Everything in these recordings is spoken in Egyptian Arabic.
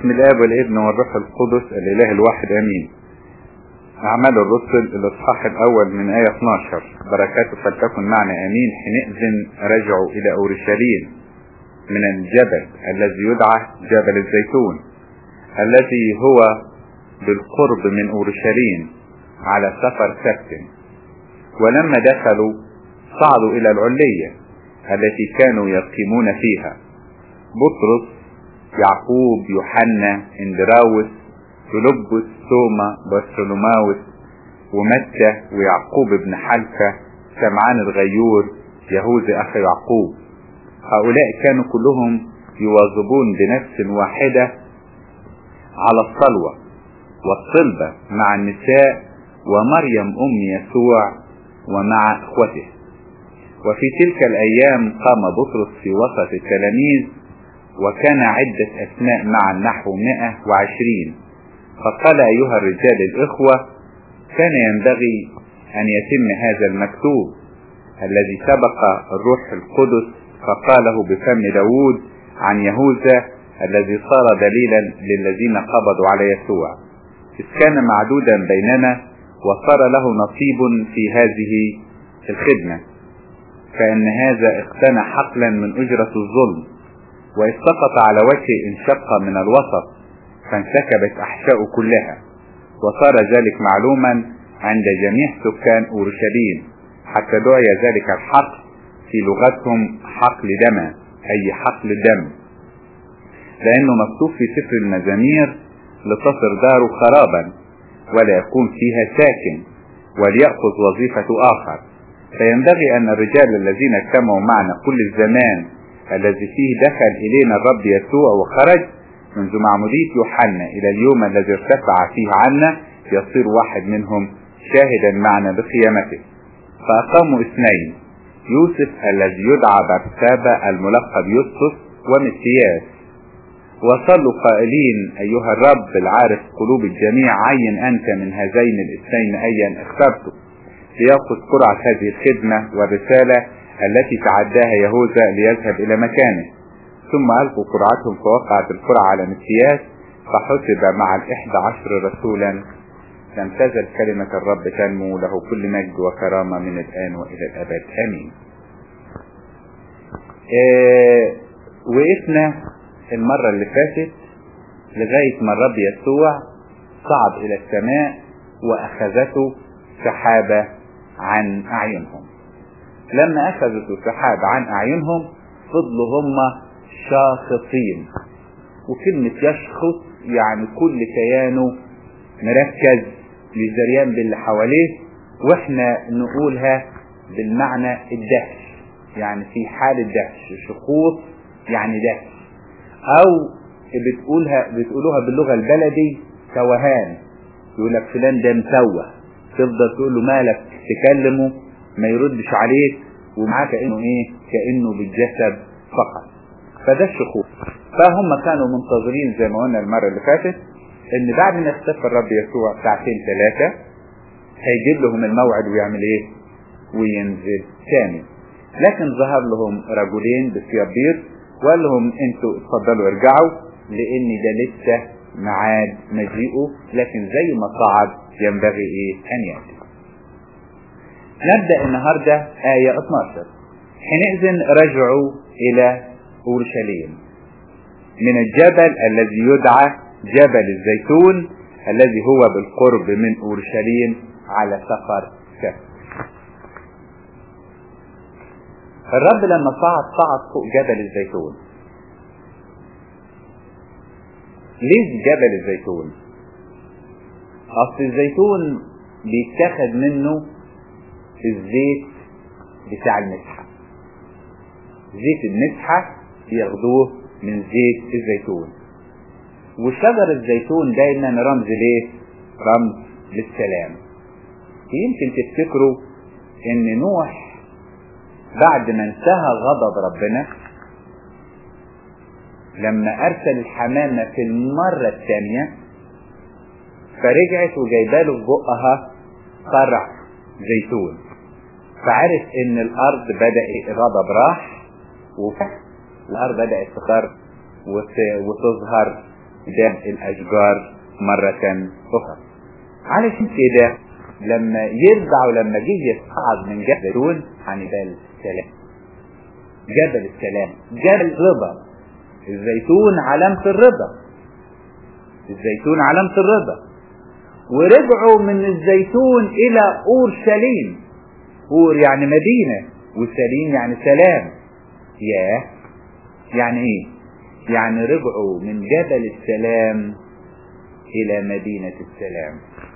بسم الاب والابن والروح القدس الاله الواحد امين اعمال الرسل الاصحاح الاول من ايه 12 بركاته فلتكن معنا امين حينئذ رجعوا الى اورشليم من الجبل الذي يدعى جبل الزيتون الذي هو بالقرب من اورشليم على سفر سبت ولما دخلوا صعدوا الى العلية التي كانوا يقيمون فيها بطرس يعقوب يوحنا اندراوس فيلبس توما بارثولوماوس ومتى ويعقوب بن حلفة سمعان الغيور يهوذا أخي يعقوب هؤلاء كانوا كلهم يواظبون بنفس واحدة على الصلوة والصلبة مع النساء ومريم أم يسوع ومع إخوته وفي تلك الأيام قام بطرس في وسط التلاميذ وكان عدة أسماء معا نحو مئة وعشرين فقال أيها الرجال الإخوة كان ينبغي أن يتم هذا المكتوب الذي سبق الروح القدس فقاله بفم داود عن يهوذا الذي صار دليلا للذين قبضوا على يسوع إذ كان معدودا بيننا وصار له نصيب في هذه الخدمة فإن هذا اقتنى حقلا من أجرة الظلم وإذ سقط على وجهه انشق من الوسط فانسكبت أحشاؤه كلها وصار ذلك معلوما عند جميع سكان أورشليم حتى دعي ذلك الحقل في لغتهم حقل دم أي حقل دم لأنه مكتوب في سفر المزامير لتصر داره خرابا ولا يكون فيها ساكن وليأخذ وظيفة آخر فينبغي أن الرجال الذين اجتمعوا معنا كل الزمان الذي فيه دخل إلينا الرب يسوع وخرج منذ معمودية يوحنا إلى اليوم الذي ارتفع فيه عنا يصير واحد منهم شاهدا معنا بقيامته فأقاموا اثنين يوسف الذي يدعى برسابة الملقب يوسف ومسياس وصلوا قائلين أيها الرب العارف قلوب الجميع عين أنت من هذين الاثنين أيا اخترته ليأخذ قرعة هذه الخدمة والرسالة التي تعداها يهوذا ليذهب إلى مكانه ثم ألقوا قرعتهم فوقعت القرعة على مسياس فحسب مع الإحدى عشر رسولا لم تزل كلمة الرب تنمو له كل مجد وكرامة من الآن وإلى الأبد آمين إيه وقفنا المرة اللي فاتت لغاية ما الرب يسوع صعد إلى السماء وأخذته سحابة عن أعينهم لما أخذته السحاب عن أعينهم فضلوا هم شاخصين وكلمة يشخص يعني كل كيانه مركز للزريان باللي حواليه واحنا نقولها بالمعنى الدهش يعني في حال الدهش شخوص يعني دهش او بتقولها بتقولوها باللغة البلدي توهان يقول لك فلان ده متوه تفضل تقول له مالك تكلمه ما يردش عليك ومعاه كأنه ايه كأنه بالجسد فقط فده الشخوص فهم كانوا منتظرين زي ما قلنا المرة اللي فاتت ان بعد ما يختفى الرب يسوع ساعتين ثلاثة هيجيب لهم الموعد ويعمل ايه وينزل تاني لكن ظهر لهم رجلين بثياب بيض وقال لهم انتوا اتفضلوا ارجعوا لان ده لسه ميعاد مجيئه لكن زي ما صعد ينبغي ايه ان يأتي نبدأ النهاردة آية 12 حينئذ رجعوا إلى أورشليم من الجبل الذي يدعى جبل الزيتون الذي هو بالقرب من أورشليم على سفر سبت الرب لما صعد صعد فوق جبل الزيتون ليه جبل الزيتون اصل الزيتون بيتاخد منه الزيت بتاع المسحة زيت المسحة بياخدوه من زيت الزيتون وشجر الزيتون دايما رمز ليه رمز للسلام يمكن تفتكروا ان نوح بعد ما انتهى غضب ربنا لما ارسل الحمامة في المرة الثانية فرجعت وجايباله في بقها قرع زيتون فعرف ان الارض بدأ الغضب راح وفتح الارض بدأت تخر وتظهر قدام الاشجار مرة اخرى علشان كده لما يرجع ولما جه يصعد من جبل زيتون هنبال السلام جبل السلام جبل الرضا الزيتون علامة الرضا الزيتون علامة الرضا ورجعوا من الزيتون الى اورشليم اور يعني مدينة وسليم يعني سلام ياه يعني ايه يعني رجعوا من جبل السلام الى مدينة السلام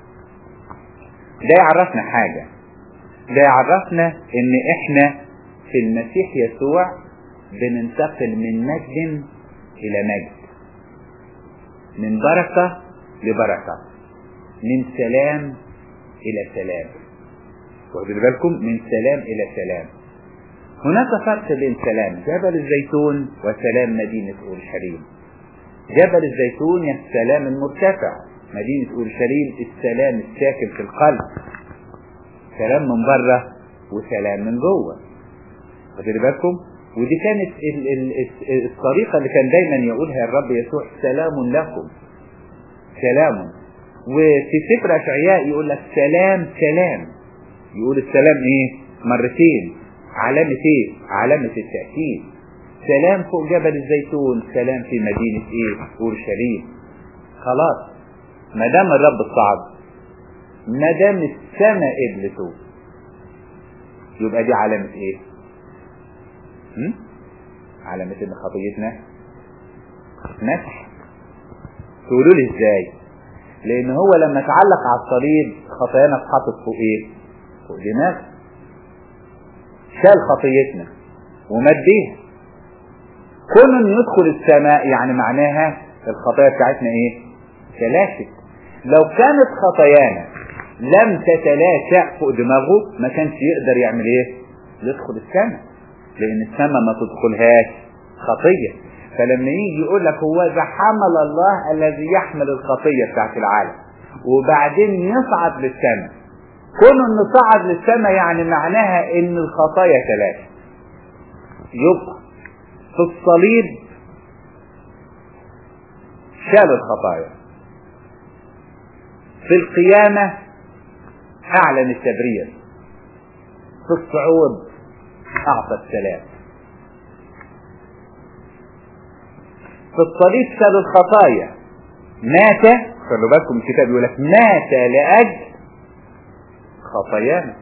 ده يعرفنا حاجة ده يعرفنا ان احنا في المسيح يسوع بننتقل من مجد الى مجد من بركة لبركة من سلام الى سلام واخدين بالكم من سلام الى سلام هناك فرق بين سلام جبل الزيتون وسلام مدينة اورشليم جبل الزيتون هي السلام المرتفع مدينة اورشليم السلام الساكن في القلب سلام من بره وسلام من جوه واخدين بالكم ودي كانت ال ال ال الطريقة اللي كان دايما يقولها الرب يسوع سلام لكم سلام وفي سفر اشعياء يقول لك سلام سلام يقول السلام ايه مرتين علامة ايه علامة التأكيد سلام فوق جبل الزيتون سلام في مدينة ايه اورشليم خلاص ما دام الرب صعد ما دام السماء قبلته يبقى دي علامة ايه هم؟ علامة ان خطيتنا مسح تقولوا لي ازاي لان هو لما تعلق على الصليب خطايانا اتحطت فوق ايه فوق دماغ شال خطيتنا ومات بيها كون انه يدخل السماء يعني معناها الخطايا بتاعتنا ايه تلاشت لو كانت خطايانا لم تتلاشى فوق دماغه ما كانش يقدر يعمل ايه يدخل السماء لان السماء ما تدخلهاش خطية فلما يجي يقول لك هو ذا حمل الله الذي يحمل الخطية بتاعت العالم وبعدين يصعد للسماء كون انه صعد للسماء يعني معناها ان الخطايا تلاشى يبقى في الصليب شال الخطايا في القيامة اعلن التبرير في الصعود اعطى السلام في الصليب شال الخطايا مات خلوا بالكم الكتاب يقول لك مات لاجل خطايانا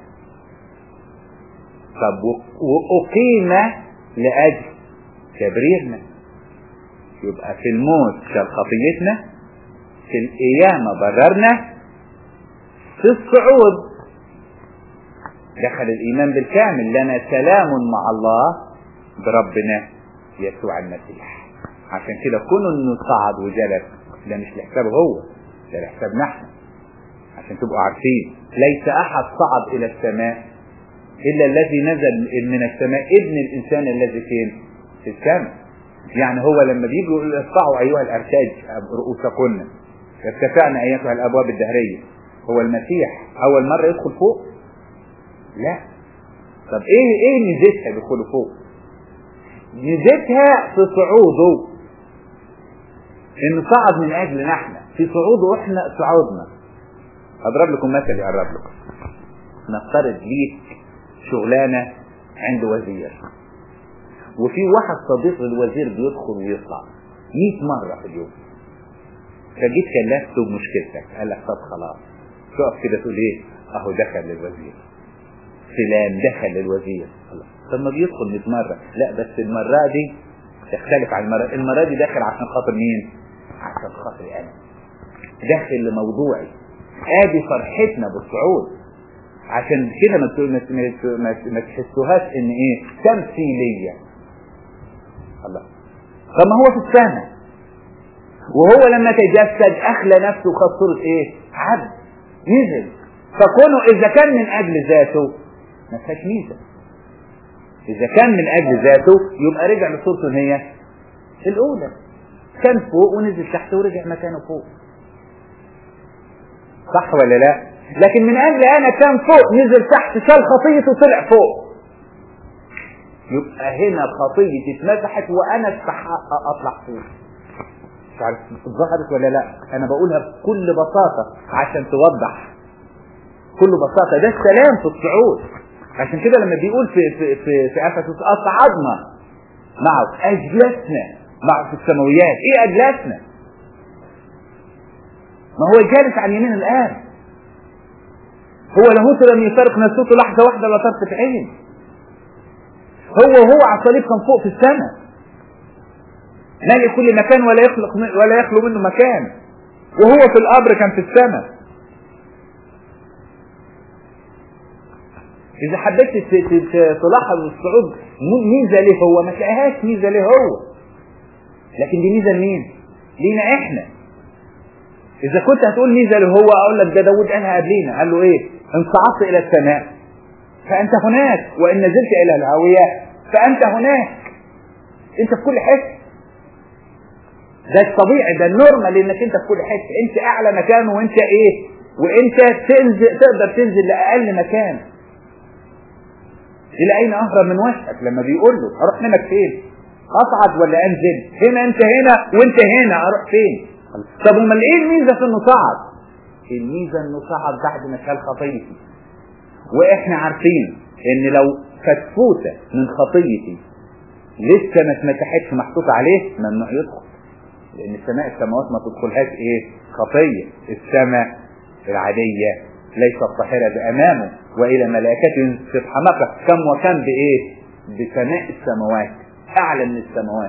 طب واقيم لاجل تبريرنا يبقى في الموت شال خطيتنا في القيامه بررنا في الصعود دخل الايمان بالكامل لنا سلام مع الله بربنا يسوع المسيح عشان كده كونه انه صعد وجلس ده مش لحسابه هو ده لحسابنا احنا عشان تبقوا عارفين ليس احد صعد الى السماء الا الذي نزل من السماء ابن الانسان الذي فين في السماء يعني هو لما بيجي يقول ارفعوا ايها الارتاج رؤوسكن ارتفعنا ايتها الابواب الدهريه هو المسيح اول مره يدخل فوق لا طب ايه ايه ميزتها دخوله فوق ميزتها في صعوده انه صعد من اجلنا احنا في صعوده احنا صعودنا اضرب لكم مثل يقرب لكم نفترض ليك شغلانه عند وزير وفي واحد صديق للوزير بيدخل ويطلع 100 مره في اليوم فجيت كلفته بمشكلتك قال لك طب خلاص تقف كده تقول ايه اهو دخل للوزير فلان دخل للوزير الله طب ما بيدخل 100 مره لا بس المره دي تختلف عن المره المره دي داخل عشان خاطر مين عشان خاطري انا داخل لموضوعي ادي فرحتنا بالصعود عشان كده ما ما ما تحسوهاش ان ايه تمثيليه الله طب ما هو في السماء وهو لما تجسد اخلى نفسه وخد صوره ايه عبد نزل فكونه اذا كان من اجل ذاته ما فيهاش ميزه اذا كان من اجل ذاته يبقى رجع لصورته ان هي الاولى كان فوق ونزل تحت ورجع مكانه فوق صح ولا لا لكن من اجل انا كان فوق نزل تحت شال خطيته وطلع فوق يبقى هنا خطيتي اتمسحت وانا استحق اطلع فوق مش عارف ظهرت ولا لا انا بقولها بكل بساطة عشان توضح كل بساطة ده السلام في الصعود عشان كده لما بيقول في في في, في افسس اصعدنا معه اجلسنا معه في السماويات ايه اجلسنا ما هو جالس عن يمين الآن هو لاهوت لم يفارق نفسه لحظة واحدة ولا طرفة عين هو وهو على الصليب كان فوق في السماء مالي كل مكان ولا يخلق ولا يخلو منه مكان وهو في القبر كان في السماء إذا حبيت تلاحظ الصعود ميزة ليه هو ما تلاقيهاش ميزة ليه هو لكن دي ميزة لمين؟ لينا احنا إذا كنت هتقول ميزة له هو أقول لك ده داود قالها قبلينا قال له إيه؟ إن صعدت إلى السماء فأنت هناك وإن نزلت إلى الهاوية فأنت هناك أنت في كل حتة ده الطبيعي ده النورمال انك انت في كل حته انت اعلى مكان وانت ايه وانت تنزل تقدر تنزل لاقل مكان الى اين اهرب من وشك لما بيقول له اروح منك فين اصعد ولا انزل هنا انت هنا وانت هنا اروح فين طب امال ايه الميزه في انه صعد الميزه انه صعد بعد ما شال خطيتي واحنا عارفين ان لو فتفوته من خطيتي لسه ما اتمسحتش محطوط عليه ممنوع يدخل لان السماء السماوات ما تدخلهاش ايه خطيه السماء العاديه ليست طاهره بامامه والى ملائكته سبحانك كم وكم بايه بسماء السماوات اعلى من السماوات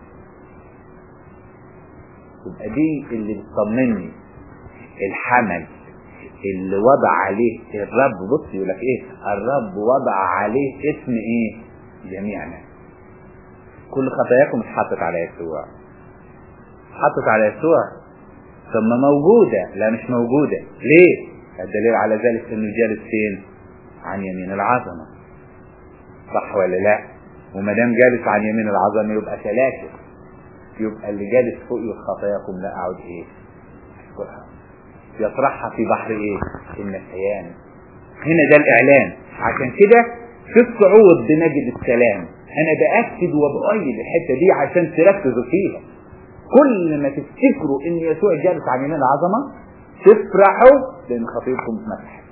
يبقى دي اللي بتطمني الحمل اللي وضع عليه الرب بص يقول لك ايه الرب وضع عليه اسم ايه جميعنا كل خطاياكم اتحطت على يسوع اتحطت على يسوع ثم موجودة لا مش موجودة ليه الدليل على ذلك انه جالس فين عن يمين العظمة صح ولا لا وما دام جالس عن يمين العظمة يبقى ثلاثة يبقى اللي جالس فوق خطاياكم لا اعود ايه اشكرها يطرحها في بحر ايه النسيان هنا ده الاعلان عشان كده في الصعود بنجد السلام انا باكد وبؤيد الحته دي عشان تركزوا فيها كل ما تفتكروا ان يسوع جالس عن يمين العظمه تفرحوا لان خطيتكم اتمسحت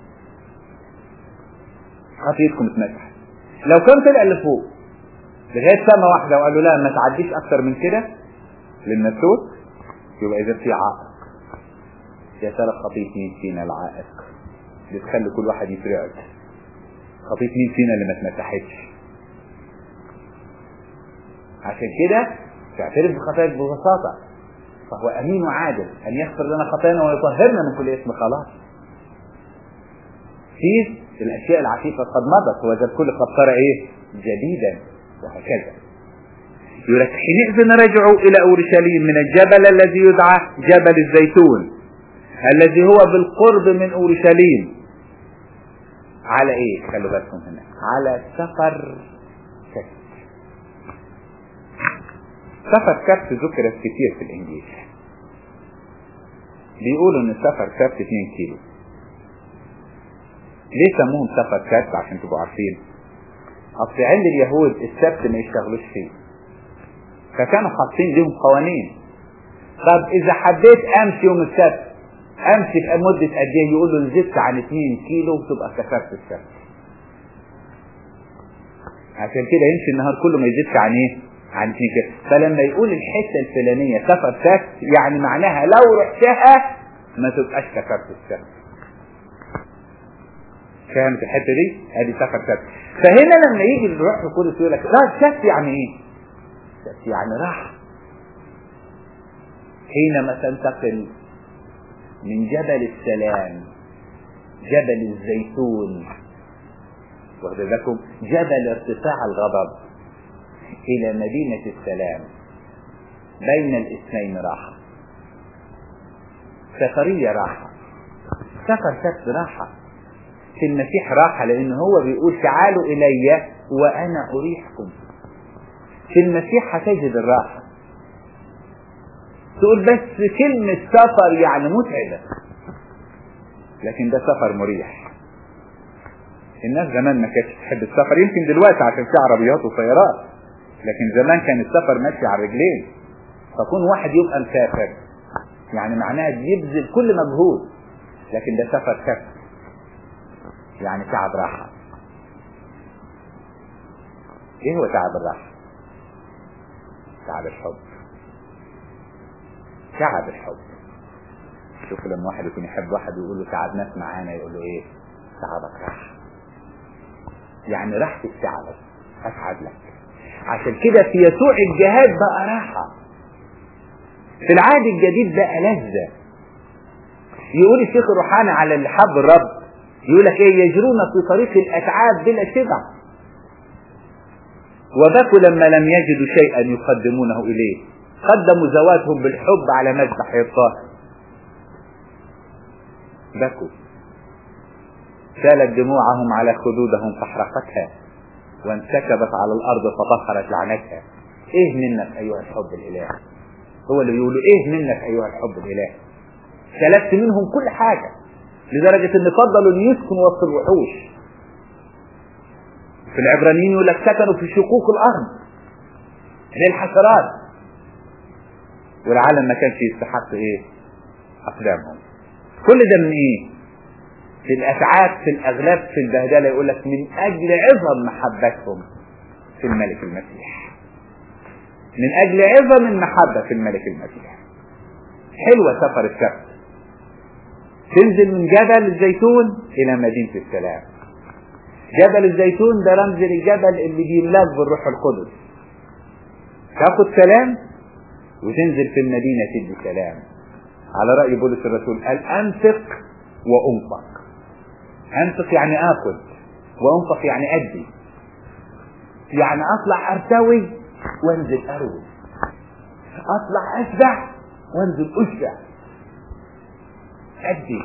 خطيتكم اتمسحت لو كان طلع لفوق لغايه سنه واحده وقال له لا ما تعديش اكتر من كده للنسوت يبقى اذا في عائق يا ترى خطية مين فينا العائق بتخلي كل واحد يترعب خطية مين فينا اللي ما اتمسحتش عشان كده تعترف بخطاياك ببساطة فهو أمين وعادل أن يغفر لنا خطايانا ويطهرنا من كل اسم خلاص في الأشياء العفيفة قد مضت وجد كل قد صار إيه جديدا وهكذا يقول لك حينئذ رجعوا إلى أورشليم من الجبل الذي يدعى جبل الزيتون الذي هو بالقرب من أورشليم على إيه خلوا بالكم هنا على سفر كبت سفر كبت ذكرت كتير في الإنجيل بيقولوا إن سفر كبت 2 كيلو ليه سموهم سفر كبت عشان تبقوا عارفين أصل عند اليهود السبت ما يشتغلوش فيه فكانوا حاطين لهم قوانين طب إذا حبيت أمشي يوم السبت امشي في مدة قد ايه يقول له زدت عن 2 كيلو تبقى كسرت السبت عشان كده يمشي النهار كله ما يزيدش عن ايه عن 2 كيلو فلما يقول الحتة الفلانية سفر سبت يعني معناها لو رحتها ما تبقاش كسرت السبت فهمت الحتة دي ادي سفر سبت فهنا لما يجي الروح القدس يقول لك لا السبت يعني ايه السبت يعني راحة حينما تنتقل من جبل السلام جبل الزيتون واخد بالكم جبل ارتفاع الغضب الى مدينة السلام بين الاثنين راحة سفرية راحة سفر سبت راحة في المسيح راحة لان هو بيقول تعالوا الي وانا اريحكم في المسيح هتجد الراحة تقول بس كلمة سفر يعني متعبة لكن ده سفر مريح الناس زمان ما كانتش تحب السفر يمكن دلوقتي عشان في عربيات وسيارات لكن زمان كان السفر ماشي على الرجلين فكون واحد يبقى مسافر يعني معناها بيبذل كل مجهود لكن ده سفر سفر يعني تعب راحة ايه هو تعب الراحة تعب الحب تعب الحب شوف لما واحد يكون يحب واحد ويقول له تعبناك معانا يقول له ايه تعبك راحة يعني راحتك تعبك اسعد لك عشان كده في يسوع الجهاد بقى راحة في العهد الجديد بقى لذة يقول الشيخ الروحاني على اللي حب الرب يقول لك ايه يجرون في طريق الاتعاب بلا شبع وبكوا لما لم يجدوا شيئا يقدمونه اليه قدموا زواتهم بالحب على مذبح الطاهر بكوا سالت دموعهم على خدودهم فاحرقتها وانسكبت على الارض فطهرت لعنتها ايه منك ايها الحب الالهي هو اللي بيقولوا ايه منك ايها الحب الالهي سلبت منهم كل حاجة لدرجة ان فضلوا ان يسكنوا وسط الوحوش في العبرانيين يقول لك سكنوا في شقوق الارض للحشرات والعالم ما كانش يستحق ايه اقدامهم كل ده من ايه في الاتعاب في الاغلاب في البهدله يقول لك من اجل عظم محبتهم في الملك المسيح من اجل عظم المحبه في الملك المسيح حلوه سفر السبت تنزل من جبل الزيتون الى مدينه السلام جبل الزيتون ده رمز للجبل اللي بيملاك بالروح القدس تاخد سلام وتنزل في المدينه تدي سلام على راي بولس الرسول قال انفق وانفق انفق يعني اكل وانفق يعني ادي يعني اطلع ارتوي وانزل اروي اطلع اشبع وانزل اشبع ادي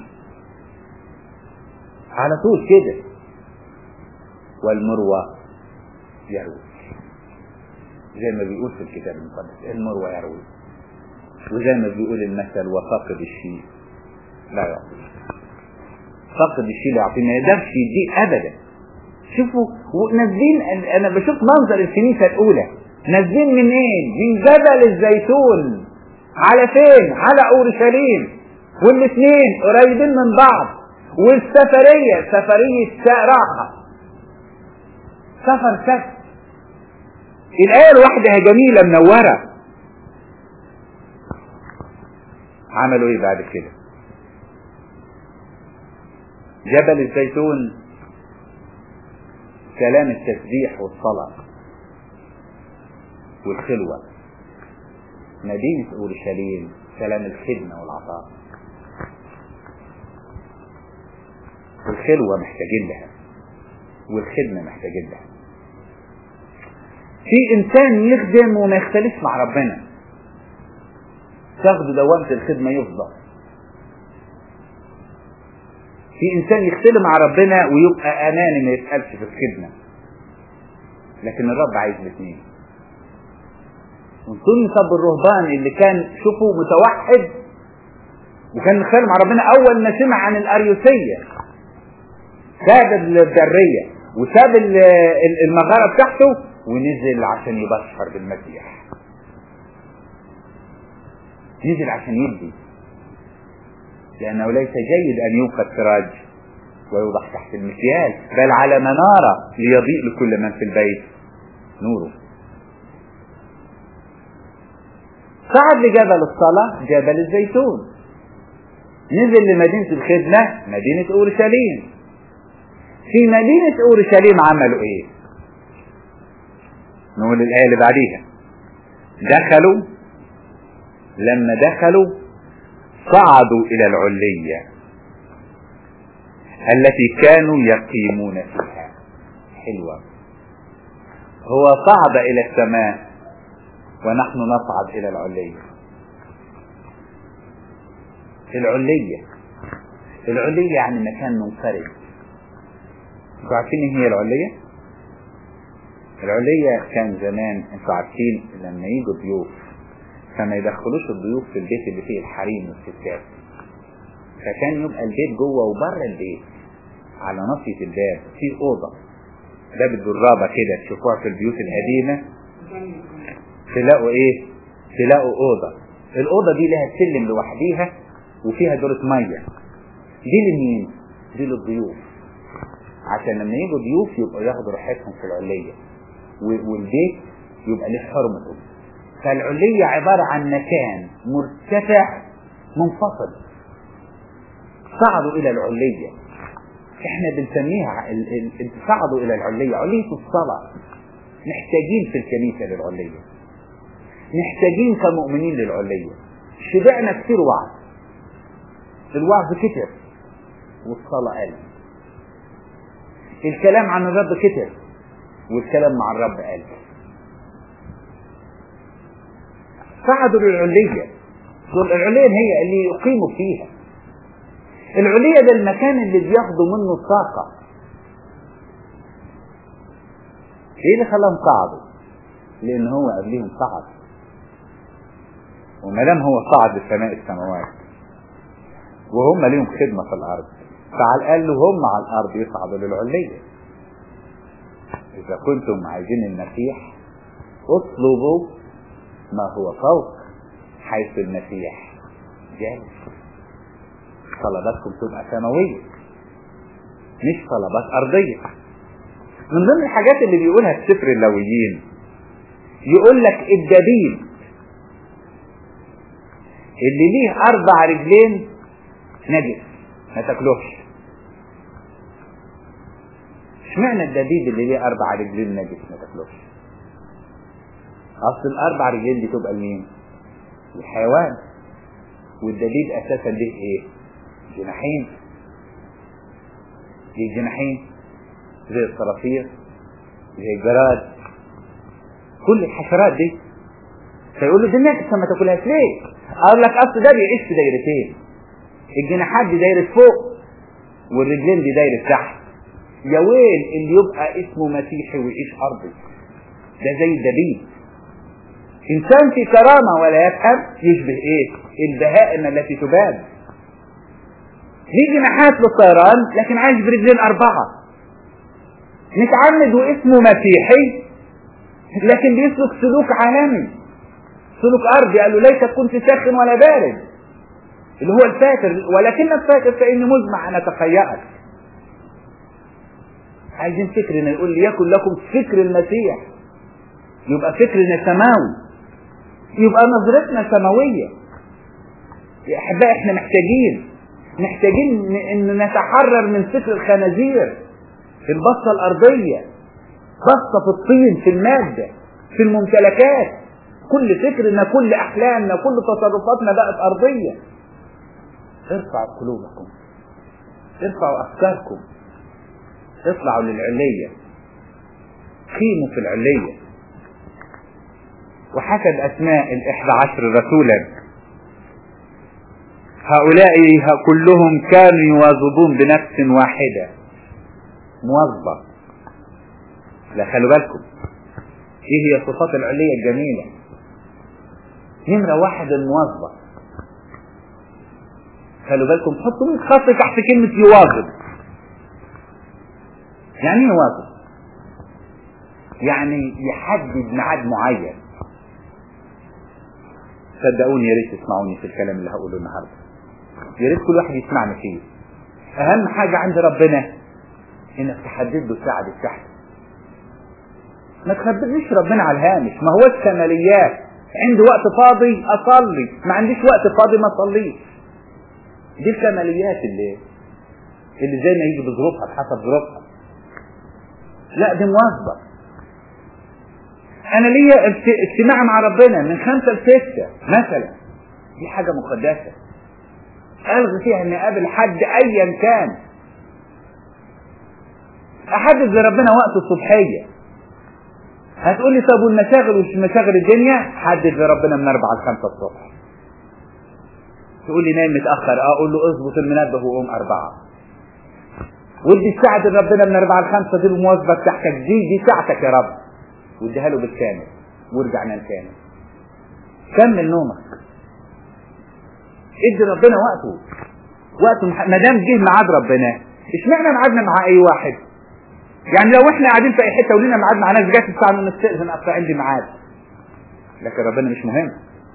على طول كده والمروى يروي زي ما بيقول في الكتاب المقدس المروى يروي وزي ما بيقول المثل وفاقد الشيء لا يعطي فقد الشيء لا يعطي ما يقدرش يديه ابدا شوفوا نازلين انا بشوف منظر الكنيسه الاولى نازلين منين؟ من جبل الزيتون على فين؟ على اورشليم والاثنين قريبين من بعض والسفريه سفريه راحه سفر سفر الآية لوحدها جميلة منورة عملوا ايه بعد كده جبل الزيتون كلام التسبيح والصلاة والخلوة مدينة أورشليم كلام الخدمة والعطاء والخلوة محتاجين لها والخدمة محتاجين لها في إنسان يخدم وما يختلفش مع ربنا تاخده دوامة الخدمة يفضل في انسان يختلف مع ربنا ويبقى اناني ما يسالش في الخدمه لكن الرب عايز الاثنين ونصوم طب الرهبان اللي كان شوفوا متوحد وكان مختلف مع ربنا اول ما سمع عن الاريوسيه ساب البريه وساب المغاره بتاعته ونزل عشان يبشر بالمسيح نزل عشان يدي لأنه ليس جيد أن يوقد سراج ويوضع تحت المكيال بل على منارة ليضيء لكل من في البيت نوره صعد لجبل الصلاة جبل الزيتون نزل لمدينة الخدمة مدينة أورشليم في مدينة أورشليم عملوا إيه؟ نقول الآية اللي بعديها دخلوا لما دخلوا صعدوا إلى العلية التي كانوا يقيمون فيها حلوة هو صعد إلى السماء ونحن نصعد إلى العلية العلية العلية يعني مكان منفرد انتوا عارفين ايه هي العلية؟ العلية كان زمان انتوا عارفين لما يجوا ضيوف فما يدخلوش الضيوف في البيت اللي فيه الحريم والستات فكان يبقى البيت جوه وبره البيت على ناصية الباب في أوضة باب الدرابة كده تشوفوها في البيوت القديمة تلاقوا إيه تلاقوا اوضه الاوضه دي لها سلم لوحديها وفيها دورة ميه دي لمين دي للضيوف عشان لما يجوا ضيوف يبقوا ياخدوا راحتهم في العليه و- والبيت يبقى له حرمته فالعليه عباره عن مكان مرتفع منفصل صعدوا الى العليه احنا بنسميها ال- ال- ال- صعدوا الى العليه عليه الصلاه محتاجين في الكنيسه للعليه محتاجين كمؤمنين للعليه شبعنا كتير وعظ الوعظ كتر والصلاه قل الكلام عن الرب كتر والكلام مع الرب قل صعدوا للعليه والعليه هي اللي يقيموا فيها العلية ده المكان اللي بياخدوا منه الطاقة ايه اللي خلاهم صعدوا لان هو قبليهم صعد وما دام هو صعد لسماء السماوات وهم ليهم خدمة في الارض فعلى الاقل هم على الارض يصعدوا للعلية اذا كنتم عايزين المسيح اطلبوا ما هو فوق حيث المسيح جالس طلباتكم تبقى سماوية مش طلبات أرضية من ضمن الحاجات اللي بيقولها في سفر اللويين يقول لك الدبيب اللي ليه أربع رجلين نجس ما تاكلوش اشمعنى الدبيب اللي ليه أربع رجلين نجس ما تاكلوش أصل الأربع رجلين دي تبقى لمين؟ الحيوان والدبيب أساسا ليه إيه؟ جناحين ليه جناحين زي الصراصير زي الجراد كل الحشرات دي فيقول له دي نجسة ما تاكلهاش ليه؟ اقول لك اصل ده بيعيش في دايرتين الجناحات دي دايرة فوق والرجلين دي دايرة تحت يا ويل اللي يبقى اسمه مسيحي ويعيش ارضي ده زي الدبيب انسان في كرامة ولا يفهم يشبه ايه البهائم التي تباد ليه جناحات للطيران لكن عايش برجلين اربعة متعمد واسمه مسيحي لكن بيسلك سلوك عالمي سلوك ارضي قال له ليس كنت ساخن ولا بارد اللي هو الفاكر ولكنك فاكر فاني مزمع ان اتخيأك عايزين فكرنا يقول لي يكن لكم فكر المسيح يبقى فكرنا سماوي يبقى نظرتنا سماوية يا احبائي احنا محتاجين محتاجين ان نتحرر من فكر الخنازير البصة الارضية بصة في الطين في المادة في الممتلكات كل فكرنا كل احلامنا كل تصرفاتنا بقت ارضية ارفعوا قلوبكم ارفعوا افكاركم اطلعوا للعلية قيموا في العلية وحسب اسماء الاحدى عشر رسولا هؤلاء كلهم كانوا يواظبون بنفس واحدة موظف لا خلوا بالكم ايه هي صفات العلية الجميلة نمرة واحد الموظف خلوا بالكم حطوا من خط تحت كلمة يواظب يعني ايه يواظب يعني يحدد ميعاد معين صدقوني يا ريت تسمعوني في الكلام اللي هقوله النهارده يا ريت كل واحد يسمعني فيه اهم حاجة عند ربنا انك تحدد له ساعة بتاعته ما تخبرنيش ربنا على الهامش ما هو الكماليات عندي وقت فاضي اصلي ما عنديش وقت فاضي ما اصليش دي الكماليات اللي اللي زي ما يجي بظروفها بحسب ظروفها لا دي موظف انا ليا اجتماع مع ربنا من خمسة لستة مثلا دي حاجة مقدسة الغي فيها اني اقابل حد ايا كان احدد لربنا وقت الصبحية هتقول لي طب والمشاغل ومش مشاغل الدنيا حدد لربنا من اربعة لخمسة الصبح تقول لي نايم متأخر اقول له اظبط المنبه وقوم اربعة ودي الساعة ربنا من اربعة لخمسة دي المواظبة بتاعتك دي دي ساعتك يا رب واديها له بالكامل وارجع نام تاني كمل نومك ادي ربنا وقته وقته ما دام جه ميعاد ربنا اشمعنى ميعادنا مع اي واحد يعني لو احنا قاعدين في اي حته ولينا ميعاد مع ناس جت الساعه نستاذن اصل عندي ميعاد لكن ربنا مش مهم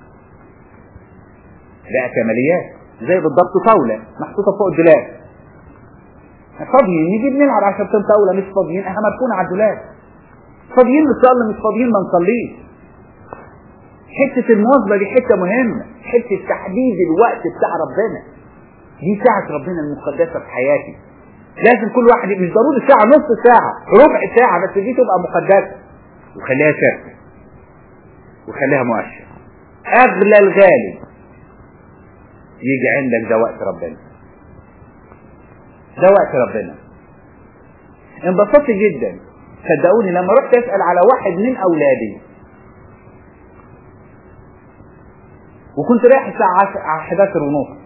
ده كماليات زي بالضبط طاوله محطوطه فوق الدولاب فاضيين نجيب نلعب 10 طاوله مش فاضيين احنا مركونه على الدولاب فاضيين نصلي مش فاضيين ما نصليش حته المواظبه دي حته مهمه حته تحديد الوقت بتاع ربنا دي ساعه ربنا المقدسه في حياتي لازم كل واحد مش ضروري ساعه نص ساعه ربع ساعه بس دي تبقى مقدسه وخليها ثابته وخليها مؤشر اغلى الغالي يجي عندك ده وقت ربنا ده وقت ربنا انبسطت جدا صدقوني لما رحت اسال على واحد من اولادي وكنت رايح الساعه 11 ونص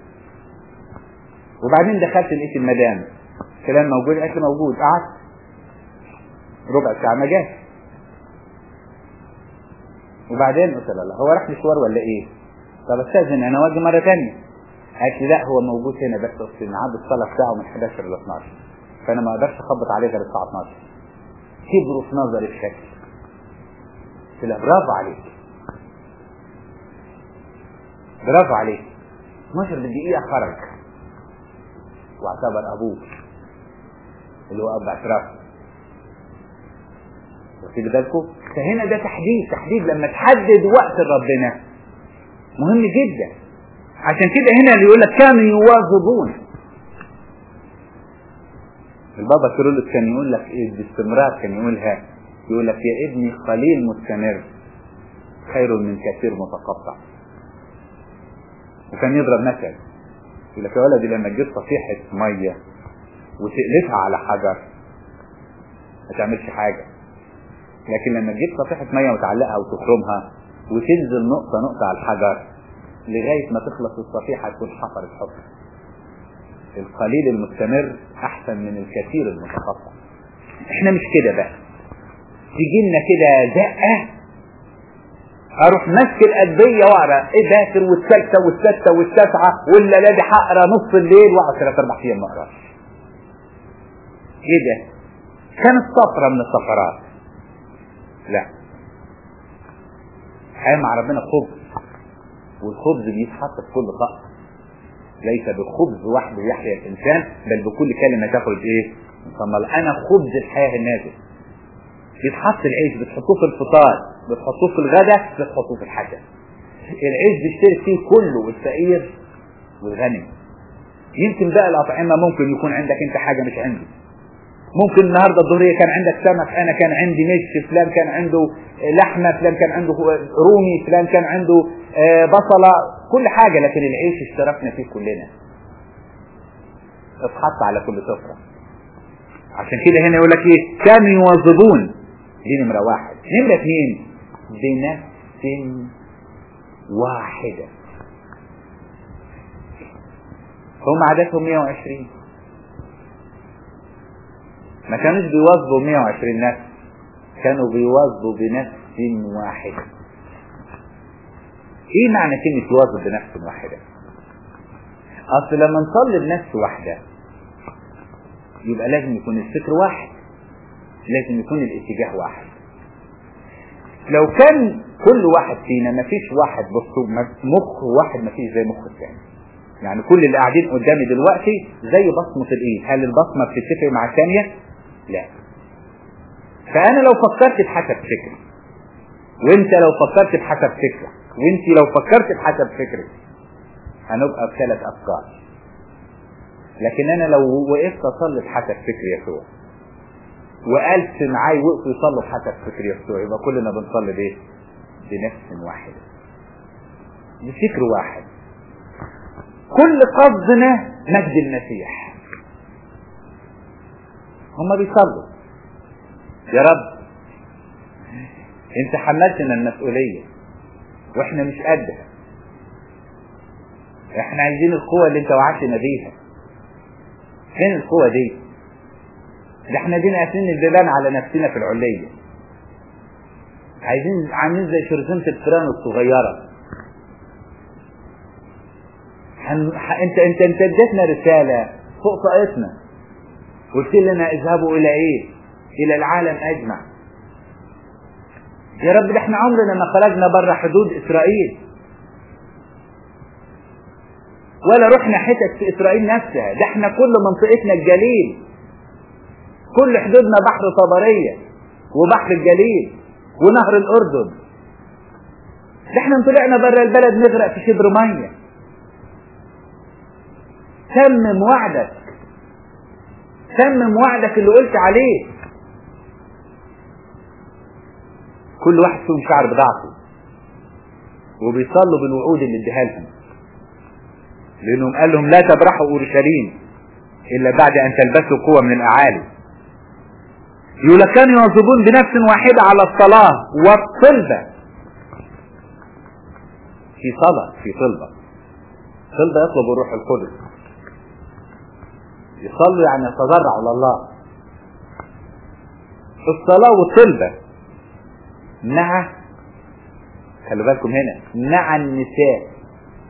وبعدين دخلت لقيت المدام فلان موجود قالت لي موجود قعدت ربع ساعه ما جاش وبعدين قلت لها هو راح مشوار ولا ايه؟ طب استاذن انا واجي مره ثانيه قالت لي لا هو موجود هنا بس اصل ميعاد الصلاه بتاعه من 11 ل 12 فانا ما اقدرش اخبط عليه غير الساعه 12 كبروا في نظري بشكل قلت لها برافو عليك برافو عليك 12 دقيقه خرج واعتبر ابوه اللي هو اب اعتراف واخد بالكم فهنا ده تحديد تحديد لما تحدد وقت ربنا مهم جدا عشان كده هنا اللي يقول لك كانوا يواظبون البابا كيرلس كان يقول لك ايه باستمرار كان يقولها يقول لك يا ابني قليل مستمر خير من كثير متقطع وكان يضرب مثل يقول لك يا ولدي لما تجيب صفيحة مية وتقلبها على حجر ما تعملش حاجة لكن لما تجيب صفيحة مية وتعلقها وتخرمها وتنزل نقطة نقطة على الحجر لغاية ما تخلص الصفيحة تكون حفرت حفر القليل المستمر أحسن من الكثير المتقطع احنا مش كده بقى تيجي لنا كده دقة اروح ماسك الادبيه واقرا ايه باكر والثالثه والسادسه والتاسعه ولا لا دي هقرا نص الليل واقعد ثلاث اربع ايام ما اقراش. ايه ده؟ كانت طفره من الطفرات. لا. الحياه مع ربنا خبز والخبز بيتحط في كل طقس. ليس بالخبز وحده يحيا الانسان بل بكل كلمه تخرج ايه؟ ثم انا خبز الحياه النازل. بيتحط العيش بتحطوه في الفطار بتحطوه في الغداء بتحطوه في الحشا العيش بيشترك فيه كله الفقير والغني يمكن بقى الأطعمة ممكن يكون عندك أنت حاجة مش عندي ممكن النهارده الظهرية كان عندك سمك أنا كان عندي مش فلان كان عنده لحمة فلان كان عنده رومي فلان كان عنده بصلة كل حاجة لكن العيش اشتركنا فيه كلنا اتحط على كل سفرة عشان كده هنا يقول لك ايه كانوا يواظبون دي نمرة واحد نمرة اثنين بنفس واحدة هم عددهم 120 ما كانوش بيواظبوا 120 نفس كانوا بيواظبوا بنفس واحدة ايه معنى كلمة يواظب بنفس واحدة اصل لما نصلي بنفس واحدة يبقى لازم يكون الفكر واحد لازم يكون الاتجاه واحد لو كان كل واحد فينا ما فيش واحد بصوا مخ واحد ما فيش زي مخ الثاني يعني كل اللي قاعدين قدامي دلوقتي زي بصمة الايد هل البصمة بتتفق مع الثانية لا فانا لو فكرت بحسب فكري وانت لو فكرت بحسب فكرك وانت لو فكرت بحسب فكرك هنبقى بثلاث افكار لكن انا لو وقفت اصلي بحسب فكر يسوع وقالت معاي وقفوا يصلوا بحسب فكر يسوع يبقى كلنا بنصلي بايه؟ بنفس واحده بفكر واحد كل قصدنا مجد المسيح هما بيصلوا يا رب انت حملتنا المسؤولية واحنا مش قدها احنا عايزين القوة اللي انت وعدتنا بيها فين القوة دي ده احنا دينا قاسمين البيبان على نفسنا في العلية عايزين عاملين زي شرذمة الفيران الصغيرة حن... ح... انت انت انت اديتنا رسالة فوق طاقتنا قلت لنا اذهبوا الى ايه الى العالم اجمع يا رب ده احنا عمرنا ما خرجنا بره حدود اسرائيل ولا رحنا حتت في اسرائيل نفسها ده احنا كل منطقتنا الجليل كل حدودنا بحر طبرية وبحر الجليل ونهر الاردن ده احنا طلعنا بره البلد نغرق في شبر ميه تمم وعدك تمم وعدك اللي قلت عليه كل واحد فيهم شعر بضعفه وبيصلوا بالوعود اللي اديها لهم لانهم قال لهم لا تبرحوا اورشليم الا بعد ان تلبسوا قوه من الاعالي يقول لك كانوا يواظبون بنفس واحده على الصلاه والطلبه في صلاه في طلبه طلبه يطلب الروح القدس يصلوا يعني يتضرعوا لله الصلاه والطلبه مع خلي بالكم هنا مع النساء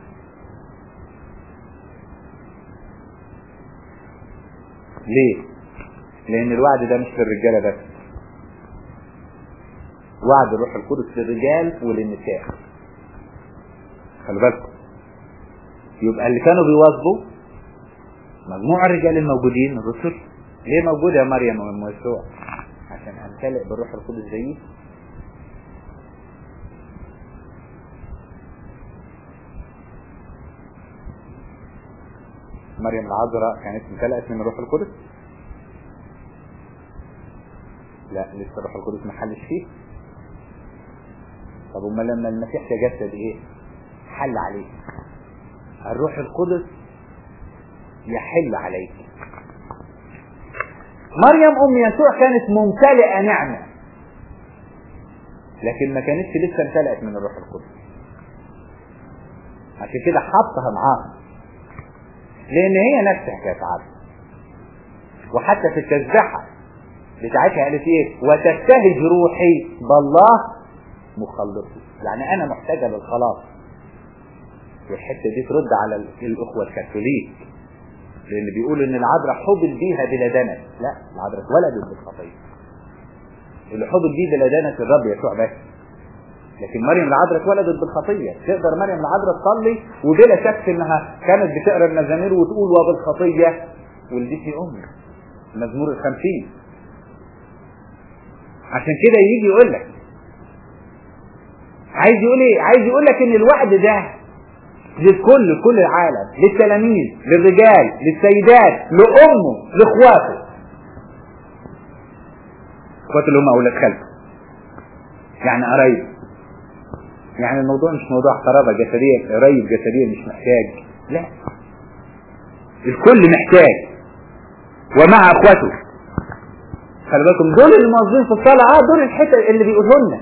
ليه لان الوعد ده مش للرجاله بس وعد الروح القدس للرجال وللنساء خلي بالكم يبقى اللي كانوا بيواظبوا مجموع الرجال الموجودين الرسل ليه موجوده يا مريم وام يسوع عشان امتلئ بالروح القدس زيه مريم العذراء كانت امتلأت من الروح القدس لا لسه الروح القدس ما حلش فيه طب امال لما المسيح تجسد ايه حل عليه الروح القدس يحل عليك مريم ام يسوع كانت ممتلئه نعمه لكن ما كانتش لسه امتلأت من الروح القدس عشان كده حطها معاها لان هي نفسها كانت عارفه وحتى في التسبحه بتاعتها قالت ايه وتبتهج روحي بالله مخلصي يعني انا محتاجه للخلاص والحته دي ترد على الاخوه الكاثوليك لان بيقولوا ان العذراء حبل بيها بلا دنس لا العذراء اتولدت بالخطيه اللي حبل بيه بلا دنس الرب يسوع بس لكن مريم العذراء اتولدت بالخطيه تقدر مريم العذراء تصلي وبلا شك انها كانت بتقرا المزامير وتقول وبالخطيه ولدتني امي المزمور الخمسين عشان كده يجي يقول لك عايز يقول ايه عايز يقول لك ان الوعد ده للكل كل العالم للتلاميذ للرجال للسيدات لامه لاخواته اخواته اللي هم اولاد خالته يعني قرايب يعني الموضوع مش موضوع قرابه جسديه قريب جسديه مش محتاج لا الكل محتاج ومع اخواته خلي بالكم دول اللي موظفين في الصلاه اه دول الحته اللي بيقولوا لنا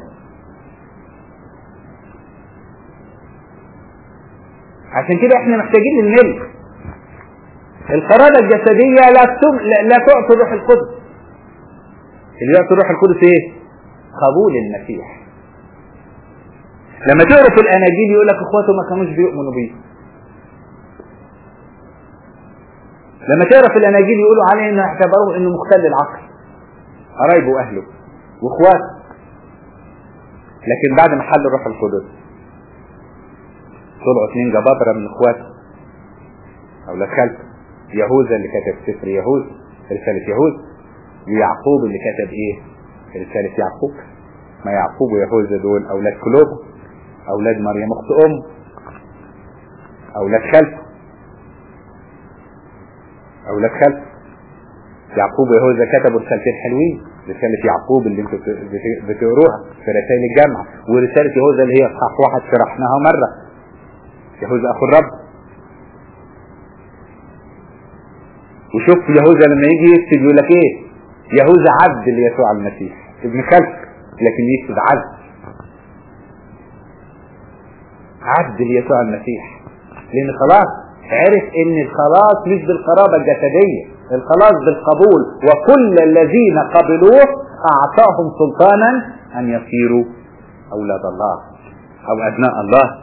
عشان كده احنا محتاجين للملك القرابه الجسديه لا تم لا, لا تعطي روح القدس اللي يعطي روح القدس ايه قبول المسيح لما تقرا في الاناجيل يقول لك اخواته ما كانوش بيؤمنوا بيه لما تقرا في الاناجيل يقولوا عليه انه اعتبروه انه مختل العقل قرايبه واهله واخواته لكن بعد ما حل الروح القدس طلعوا اثنين جبابره من اخواته اولاد خالته يهوذا اللي كتب سفر يهوذا رساله يهوذا ويعقوب اللي كتب ايه رساله يعقوب ما يعقوب ويهوذا دول اولاد كلوب اولاد مريم اخت ام اولاد خالته اولاد خالته يعقوب ويهوذا كتبوا رسالتين حلوين رسالة يعقوب اللي انتوا بتقروها في رسائل الجامعة ورسالة يهوذا اللي هي صح واحد شرحناها مرة يهوذا اخو الرب وشوف يهوذا لما يجي يكتب يقول لك ايه يهوذا عبد ليسوع المسيح ابن خالته لكن يكتب عبد عبد ليسوع المسيح لان خلاص عرف ان الخلاص مش بالقرابة الجسدية الخلاص بالقبول وكل الذين قبلوه اعطاهم سلطانا ان يصيروا اولاد الله او ابناء الله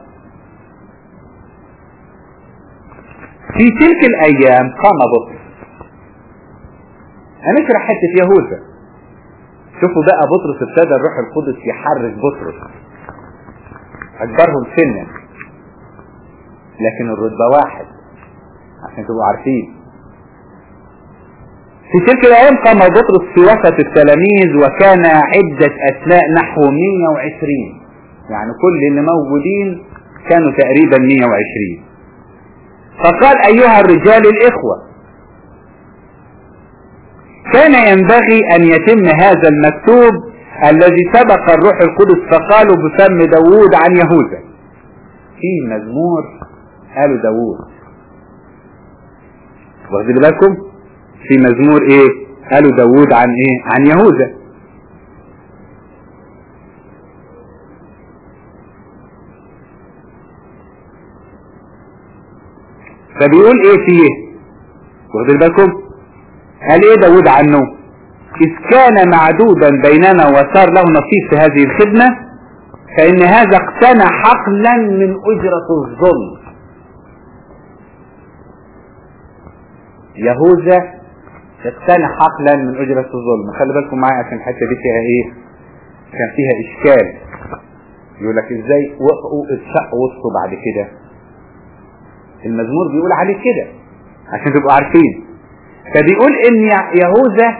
في تلك الايام قام بطرس هنشرح حتة يهوذا شوفوا بقى بطرس ابتدى الروح القدس يحرك بطرس اكبرهم سنا لكن الرتبة واحد عشان تبقوا عارفين في تلك الأيام قام بطرس في وسط التلاميذ وكان عدة أسماء نحو 120 يعني كل اللي موجودين كانوا تقريبا 120 فقال أيها الرجال الإخوة كان ينبغي أن يتم هذا المكتوب الذي سبق الروح القدس فقالوا بفم داوود عن يهوذا في مزمور قالوا داوود واخدين بالكم في مزمور ايه قالوا داوود عن ايه عن يهوذا فبيقول ايه فيه واخدين بالكم قال ايه داود عنه اذ كان معدودا بيننا وصار له نصيب في هذه الخدمة فان هذا اقتنى حقلا من اجرة الظلم يهوذا اقتنى حقلا من اجرة الظلم خلي بالكم معايا عشان الحتة دي فيها ايه كان فيها اشكال يقول لك ازاي وقعوا اتشق وسطه بعد كده المزمور بيقول عليه كده عشان تبقوا عارفين فبيقول ان يهوذا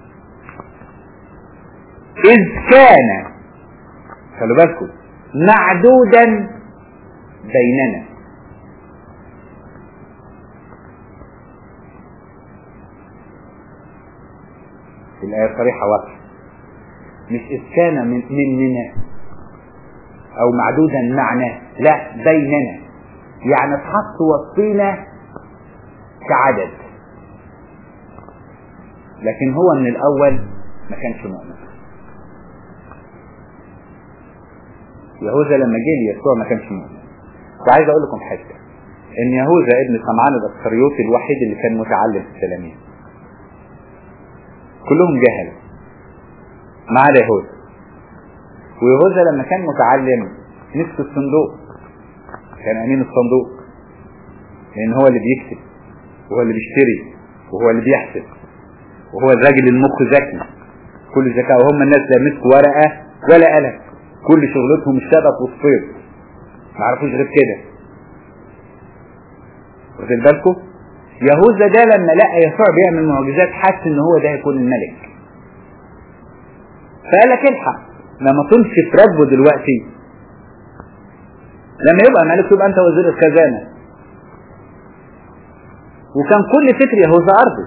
اذ كان خلوا بالكم معدودا بيننا الآية صريحة واضحة مش إذ كان من مننا أو معدودا معنا لا بيننا يعني اتحط وسطينا كعدد لكن هو من الاول ما كانش مؤمن يهوذا لما جه ليسوع ما كانش مؤمن وعايز اقول لكم حته ان يهوذا ابن سمعان الاسخريوطي الوحيد اللي كان متعلم في التلاميذ كلهم جهل ما عدا يهوذا ويهوذا لما كان متعلم نفس الصندوق كان امين الصندوق لان هو اللي بيكتب وهو اللي بيشتري وهو اللي بيحسب وهو الراجل المخ ذكي كل ذكاء وهم الناس لا مسكوا ورقه ولا قلم كل شغلتهم الشبك والصيد ما عرفوش غير كده واخد بالكم يهوذا ده لما لقى يسوع بيعمل معجزات حس ان هو ده هيكون الملك فقال لك الحق لما تمشي في ركبه دلوقتي لما يبقى ملك يبقى انت وزير الخزانه وكان كل فكر يهوذا ارضي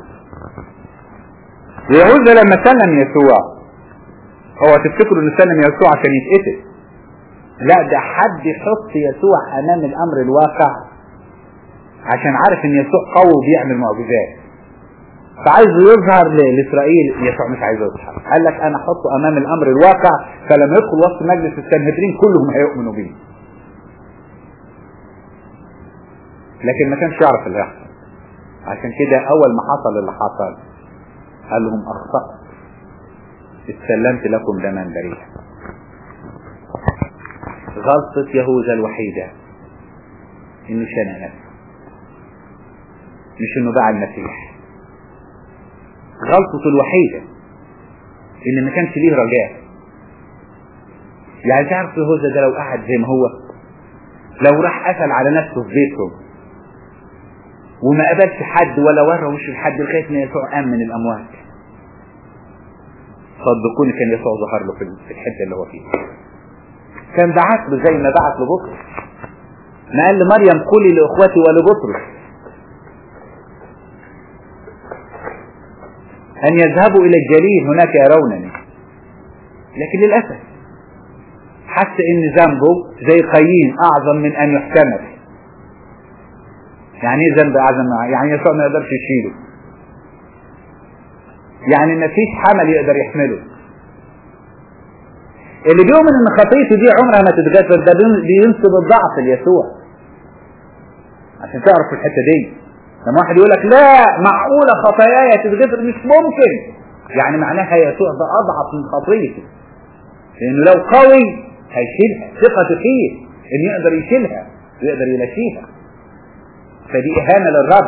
ويهوذا لما سلم يسوع هو تفتكروا انه سلم يسوع عشان يتقتل لا ده حد يحط يسوع امام الامر الواقع عشان عارف ان يسوع قوي وبيعمل معجزات فعايز يظهر لاسرائيل يسوع مش عايز يظهر قال لك انا احطه امام الامر الواقع فلما يدخل وسط مجلس السنهدرين كلهم هيؤمنوا بيه لكن ما كانش يعرف اللي هيحصل عشان كده اول ما حصل اللي حصل قال لهم اخطأت استلمت لكم دما بريئا غلطة يهوذا الوحيدة انه شنى نفسه مش انه باع المسيح غلطته الوحيدة ان ما كانش ليه رجاء يعني تعرف يهوذا ده لو قعد زي ما هو لو راح قفل على نفسه في بيتهم وما قابلش حد ولا ورى وش لحد لغايه ما يسوع قام من الاموات صدقوني كان يسوع ظهر له في الحته اللي هو فيها كان بعت له زي ما بعت لبطرس ما قال لمريم قولي لاخوتي ولبطرس ان يذهبوا الى الجليل هناك يرونني لكن للاسف حس ان ذنبه زي قايين اعظم من ان يحتمل يعني ايه ذنب اعظم يعني يسوع ما يقدرش يشيله يعني ما فيش حمل يقدر يحمله اللي بيؤمن ان خطيته دي عمرها ما تتغفر ده بينسب الضعف ليسوع عشان تعرف الحته دي لما واحد يقول لك لا معقوله خطاياي تتغفر مش ممكن يعني معناها يسوع ده اضعف من خطيته لانه لو قوي هيشيلها ثقته فيه ان يقدر يشيلها ويقدر يلاشيها فدي اهانه للرب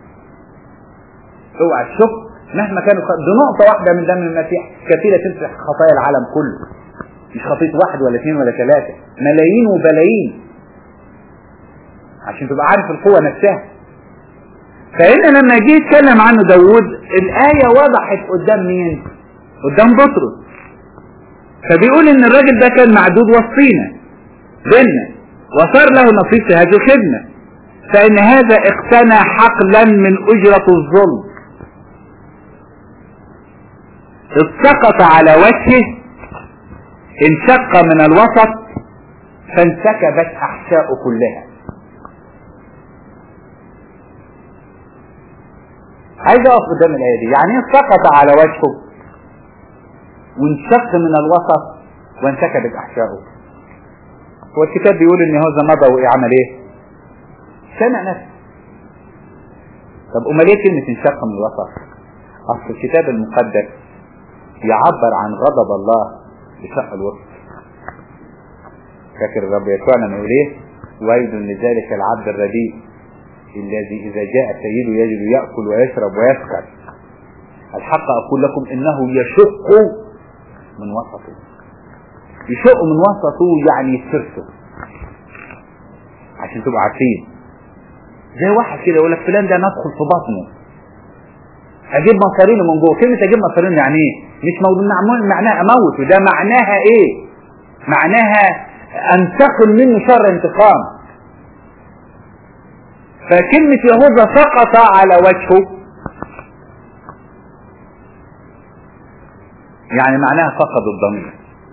اوعى تشك مهما كانوا خ... دي نقطه واحده من دم المسيح كفيله تمسح خطايا العالم كله مش خطيه واحد ولا اثنين ولا ثلاثه ملايين وبلايين عشان تبقى عارف القوه نفسها فهنا لما جه يتكلم عنه داوود الآية وضحت قدام مين قدام بطرس فبيقول ان الراجل ده كان معدود وسطينا بيننا وصار له نصيب في هذه الخدمة فإن هذا اقتنى حقلا من أجرة الظلم سقط على وجهه انشق من الوسط فانسكبت أحشاء كلها عايز اقف قدام الآية دي يعني ايه سقط على وجهه وانشق من الوسط وانسكبت أحشاؤه هو الكتاب بيقول ان هذا مضى وايه عمل ايه سمع نفسه طب امال ايه كلمة انشق من الوسط اصل الكتاب المقدس يعبر عن غضب الله بشق الوسط فاكر الرب يسوع لما يقول ايه ويل لذلك العبد الرديء الذي اذا جاء سيده يجد يأكل ويشرب ويسكر الحق اقول لكم انه يشق من وسطه يشق من وسطه يعني يتفرسه عشان تبقوا عارفين زي واحد كده يقول لك فلان ده ندخل في بطنه اجيب مصارينه من جوه كلمه اجيب مصارينه يعني ايه مش موضوع معناها اموت وده معناها ايه معناها انتقم منه شر انتقام فكلمة يهوذا سقط على وجهه يعني معناها فقد الضمير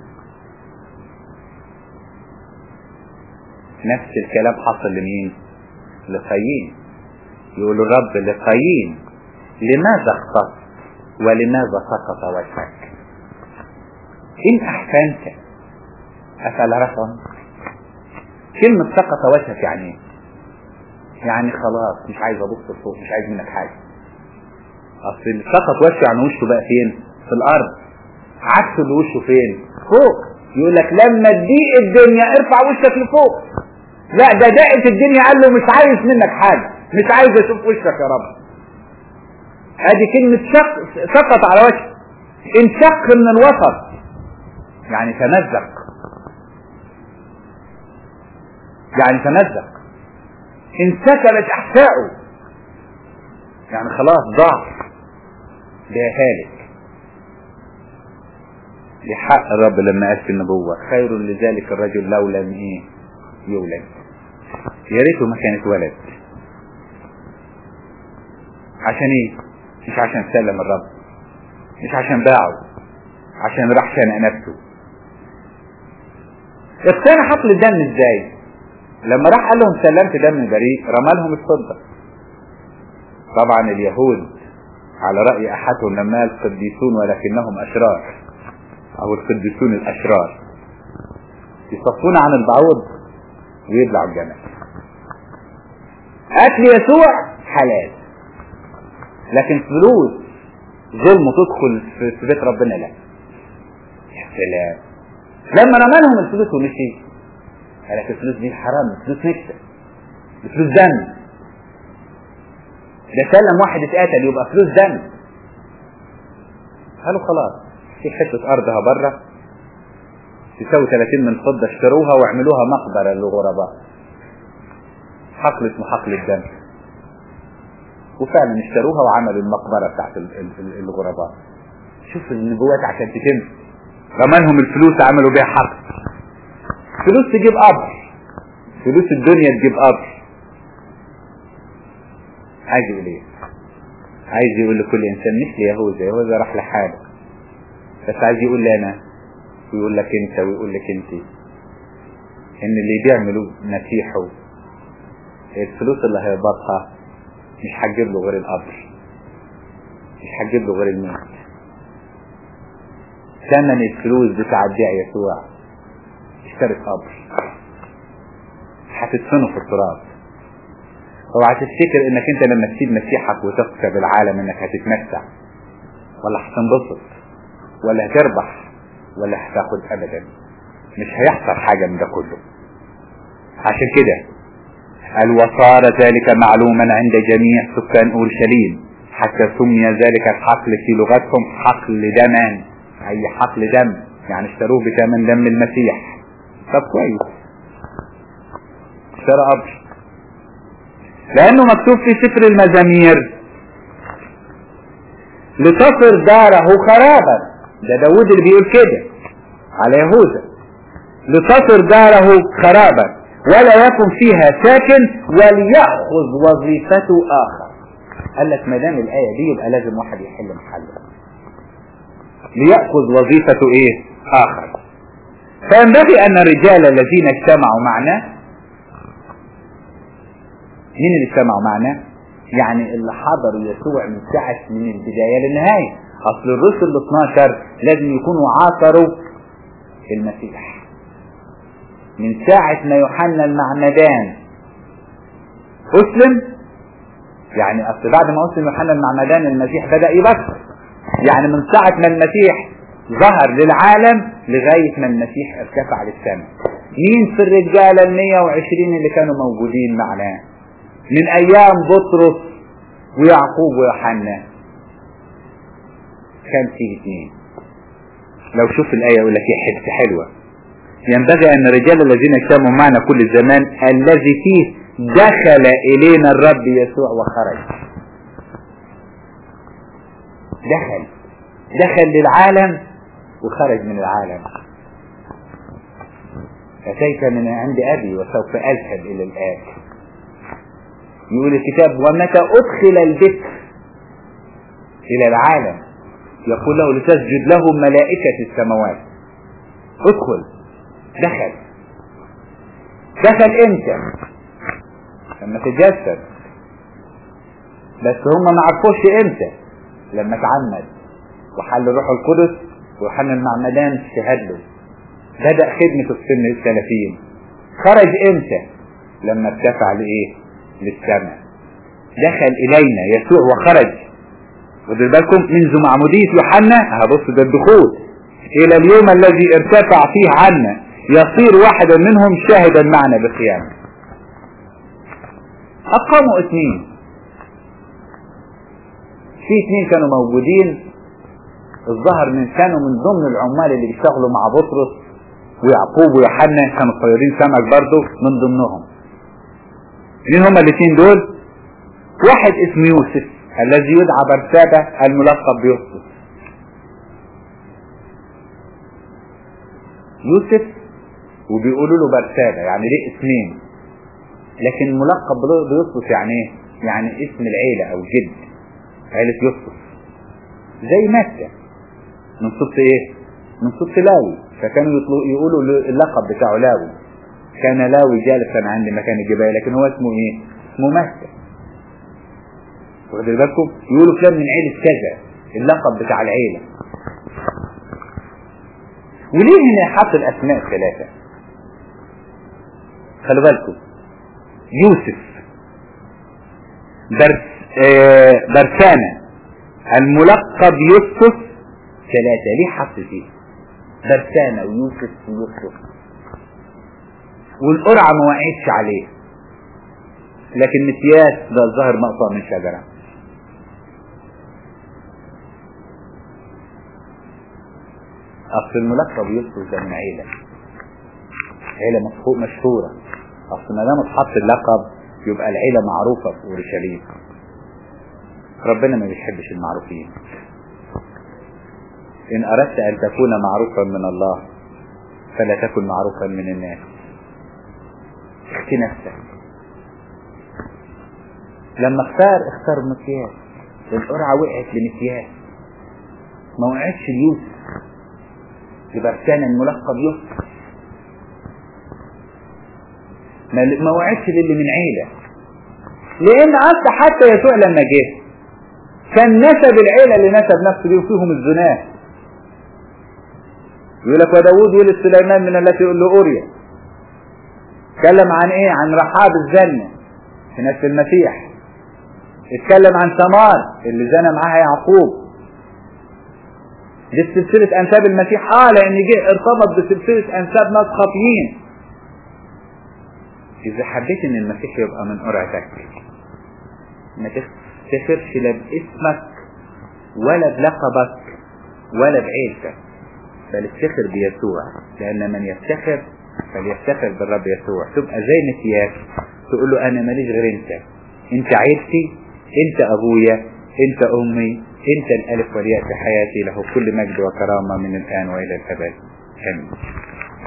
نفس الكلام حصل لمين لقايين يقول الرب لقايين لماذا اختص ولماذا سقط وجهك ان احسنت افلا رفض كلمة سقط وجهك يعني ايه يعني خلاص مش عايز ابص لفوق مش عايز منك حاجة اصل سقط وشه يعني وشه بقى فين في الارض عكس اللي وشه فين فوق يقول لك لما تضيق الدنيا ارفع وشك لفوق لا ده دقت الدنيا قال له مش عايز منك حاجة مش عايز اشوف وشك يا رب ادي كلمة شق سقط على وجهه انشق من الوسط يعني تمزق يعني تمزق انسكبت احشائه يعني خلاص ضاع ده هالك لحق الرب لما قال في النبوة خير لذلك الرجل لو لم ايه يولد يا ريته ما كانت ولد عشان ايه مش عشان سلم الرب مش عشان باعه عشان راح شنق نفسه اقتنع حقل الدم ازاي لما راح قال لهم سلمت دم بريء رمى لهم الفضة طبعا اليهود على رأي أحدهم لما قال قديسون ولكنهم أشرار أو القديسون الأشرار يصفون عن البعوض ويبلعوا الجمل أكل يسوع حلال لكن فلوس ظلم تدخل في بيت ربنا لا يا سلام لما رمى لهم الفلوس ومشي قال لك الفلوس دي حرام فلوس نكسة فلوس دم ده سلم واحد اتقتل يبقى فلوس دم قالوا خلاص في حتة أرضها بره تساوي 30 من فضة اشتروها واعملوها مقبرة للغرباء حقل اسمه حقل الدم وفعلا اشتروها وعملوا المقبرة بتاعت الغرباء شوف النبوات عشان تتم رمالهم الفلوس عملوا بيها حقل فلوس تجيب قبر فلوس الدنيا تجيب قبر عايز يقول ايه عايز يقول لكل انسان مثل يهوذا يهوذا راح لحاله بس عايز يقول لي انا ويقول لك انت ويقول لك انت ان اللي بيعملوا مسيحه الفلوس اللي هيقبضها مش هتجيب له غير القبر مش هتجيب له غير الموت ثمن الفلوس بتاع بيع يسوع اشترك قبر هتدفنه في التراب اوعى تفتكر انك انت لما تسيب مسيحك وتكسب العالم انك هتتمتع ولا هتنبسط ولا هتربح ولا هتاخد ابدا مش هيحصل حاجة من ده كله عشان كده قال وصار ذلك معلوما عند جميع سكان اورشليم حتى سمي ذلك الحقل في لغتهم حقل دما اي حقل دم يعني اشتروه بثمن دم المسيح طب كويس اشترى قبر لانه مكتوب في سفر المزامير لتصر داره خرابا ده داود اللي بيقول كده على يهوذا لتصر داره خرابا ولا يكن فيها ساكن وليأخذ وظيفته آخر قال لك ما دام الآية دي يبقى لازم واحد يحل محله ليأخذ وظيفته إيه آخر فينبغي أن الرجال الذين اجتمعوا معنا مين اللي اجتمعوا معنا يعني اللي حضروا يسوع من ساعة من البداية للنهاية أصل الرسل ال 12 لازم يكونوا عاصروا المسيح من ساعة ما يوحنا المعمدان أسلم يعني أصل بعد ما أسلم يوحنا المعمدان المسيح بدأ يبشر يعني من ساعة ما المسيح ظهر للعالم لغاية ما المسيح ارتفع للسماء مين في الرجالة ال 120 اللي كانوا موجودين معنا من أيام بطرس ويعقوب ويوحنا كان فيه اثنين لو شوف الآية يقول لك هي حتة حلوة ينبغي أن الرجال الذين اجتمعوا معنا كل الزمان الذي فيه دخل إلينا الرب يسوع وخرج دخل دخل للعالم وخرج من العالم أتيت من عند أبي وسوف أذهب إلى الآب يقول الكتاب ومتى أدخل البكر إلى العالم يقول له لتسجد له ملائكة السماوات ادخل دخل دخل امتى لما تتجسد بس هم ما عرفوش امتى لما اتعمد وحل روح القدس ويوحنا المعمدان شهد له بدأ خدمته في سن الثلاثين خرج امتى لما ارتفع لايه للسماء دخل الينا يسوع وخرج خدوا بالكم منذ معمودية يوحنا هبص ده الدخول الى اليوم الذي ارتفع فيه عنا يصير واحدا منهم شاهدا معنا بقيامه اقاموا اثنين في اثنين كانوا موجودين الظهر من كانوا من ضمن العمال اللي بيشتغلوا مع بطرس ويعقوب ويوحنا كانوا صيادين سمك برضه من ضمنهم مين هما الاثنين دول واحد اسمه يوسف الذي يدعى برسابة الملقب بيوسف يوسف وبيقولوا له برسابة يعني ليه اسمين لكن ملقب بيوسف يعني ايه يعني اسم العيلة او جد عيلة يوسف زي مكة من صوت ايه من صوت لاوي فكانوا يقولوا اللقب بتاعه لاوي كان لاوي جالسا عند مكان الجبال لكن هو اسمه ايه اسمه مكة واخد بالكم يقولوا فلان من عيلة كذا اللقب بتاع العيلة وليه هنا حط الاسماء الثلاثة خلوا بالكم يوسف برس آه برسانة الملقب يوسف ثلاثة ليه حط فيه برسانة ويوسف ويوسف والقرعة ما وقعتش عليه لكن متياس ده الظاهر مقطع من شجرة أصل الملقب يوسف ده من عيلة عيلة مشهورة أصل ما دام اتحط اللقب يبقى العيلة معروفة في أورشليم ربنا ما بيحبش المعروفين إن أردت أن تكون معروفا من الله فلا تكن معروفا من الناس اختي نفسك لما اختار اختار مكياس القرعة وقعت لمكياس ما وقعتش ليوسف لبرسان الملقب يوسف ما وقعتش للي من عيلة لان اصل حتى يسوع لما جه كان نسب العيلة اللي نسب نفسه ليه وفيهم الزناه يقول لك وداود ولد سليمان من التي يقول له أوريا اتكلم عن ايه عن رحاب الزنة في نفس المسيح اتكلم عن ثمار اللي زنى معاها يعقوب دي سلسلة أنساب المسيح اه لأن جه ارتبط بسلسلة أنساب ناس خاطيين إذا حبيت إن المسيح يبقى من قرعتك ما تفتخرش لا باسمك ولا بلقبك ولا بعيلتك بل افتخر بيسوع لأن من يفتخر فليفتخر بالرب يسوع تبقى زي مكياس تقول له أنا ماليش غير أنت انت عيلتي انت ابويا انت امي انت الالف والياء في حياتي له كل مجد وكرامة من الان والى الابد امين